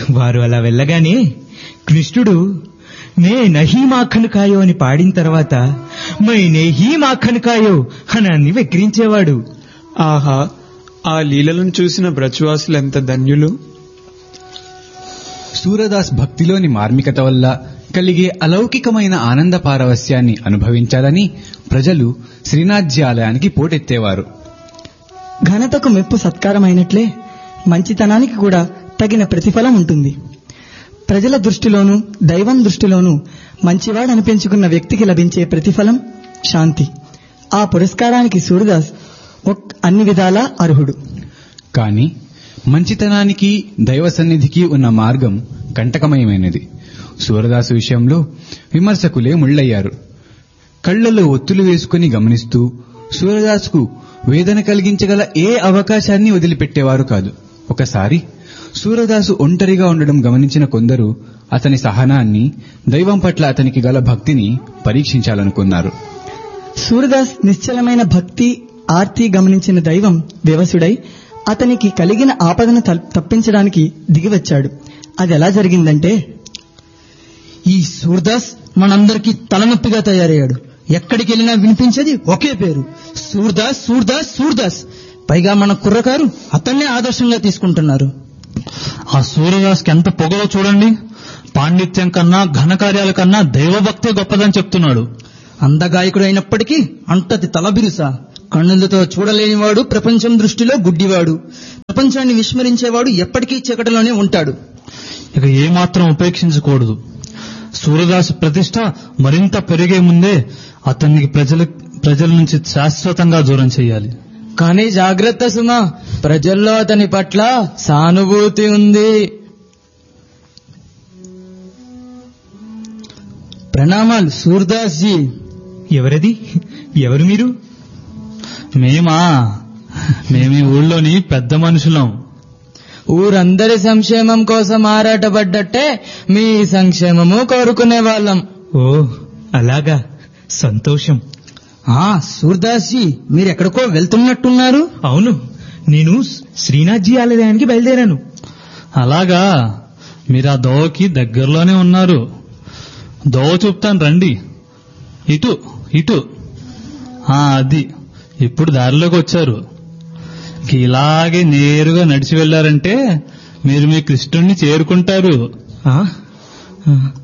వారు అలా వెళ్ళగానే కృష్ణుడు నే నహీ మాఖన్ కాయో అని పాడిన తర్వాత మై నెహీ మాఖన్ కాయో అని అన్ని వెక్కిరించేవాడు ఆహా ఆ లీలలను చూసిన బ్రజవాసులు ఎంత ధన్యులు సూరదాస్ భక్తిలోని మార్మికత వల్ల కలిగే అలౌకికమైన ఆనంద పారవస్యాన్ని అనుభవించాలని ప్రజలు శ్రీనాథ్జీ ఆలయానికి పోటెత్తేవారు ఘనతకు మెప్పు సత్కారమైనట్లే మంచితనానికి కూడా తగిన ప్రతిఫలం ఉంటుంది ప్రజల దృష్టిలోనూ దైవం దృష్టిలోనూ మంచివాడనిపించుకున్న వ్యక్తికి లభించే ప్రతిఫలం శాంతి ఆ పురస్కారానికి సూర్యదాస్ ఒక్- అన్ని విధాలా అర్హుడు కాని మంచితనానికి దైవ సన్నిధికి ఉన్న మార్గం కంటకమయమైనది సూరదాసు విషయంలో విమర్శకులే ముళ్ళయ్యారు కళ్లలో ఒత్తులు వేసుకుని గమనిస్తూ సూరదాసుకు వేదన కలిగించగల ఏ అవకాశాన్ని వదిలిపెట్టేవారు కాదు ఒకసారి సూరదాసు ఒంటరిగా ఉండడం గమనించిన కొందరు అతని సహనాన్ని దైవం పట్ల అతనికి గల భక్తిని పరీక్షించాలనుకున్నారు సూర్యదాస్ నిశ్చలమైన భక్తి ఆర్తి గమనించిన దైవం వ్యవసుడై అతనికి కలిగిన ఆపదను తల్- తప్పించడానికి దిగివచ్చాడు అది ఎలా జరిగిందంటే ఈ సూర్దాస్ మనందరికీ తలనొప్పిగా తయారయ్యాడు ఎక్కడికి వెళ్ళినా వినిపించేది ఒకే పేరు సూర్దాస్ సూర్దాస్ సూర్దాస్ పైగా మన కుర్రకారు అతన్నే ఆదర్శంగా తీసుకుంటున్నారు ఆ సూర్యదాస్కి ఎంత పొగలో చూడండి పాండిత్యం కన్నా ఘనకార్యాల కన్నా దైవభక్తే గొప్పదని చెప్తున్నాడు అందగాయకుడు అయినప్పటికీ అంటది తలబిరుసా కన్నులతో చూడలేనివాడు ప్రపంచం దృష్టిలో గుడ్డివాడు ప్రపంచాన్ని విస్మరించేవాడు ఎప్పటికీ చీకటిలోనే ఉంటాడు ఇక ఏమాత్రం ఉపేక్షించకూడదు సూర్యదాసు ప్రతిష్ట మరింత పెరిగే ముందే అతనికి ప్రజల ప్రజల నుంచి శాశ్వతంగా దూరం చేయాలి కానీ జాగ్రత్త సుమా ప్రజల్లో అతని పట్ల సానుభూతి ఉంది ప్రణామాలు సూర్దాస్ జీ ఎవరది ఎవరు మీరు మేమా మేమీ ఊళ్ళోని పెద్ద మనుషులం ఊరందరి సంక్షేమం కోసం ఆరాటపడ్డట్టే మీ సంక్షేమము కోరుకునే వాళ్ళం ఓ అలాగా సంతోషం ఆ సూర్దాస్ జీ మీరు ఎక్కడికో వెళ్తున్నట్టున్నారు అవును నేను శ్రీనాథ్జీ ఆలయానికి బయలుదేరాను అలాగా మీరు ఆ దోవకి దగ్గరలోనే ఉన్నారు దోవ చూపుతాను రండి ఇటు ఇటు ఆ అది ఇప్పుడు దారిలోకి వచ్చారు ఇక ఇలాగే నేరుగా నడిచి వెళ్ళారంటే మీరు మీ కృష్ణుణ్ణి చేరుకుంటారు ఆ? ఆ,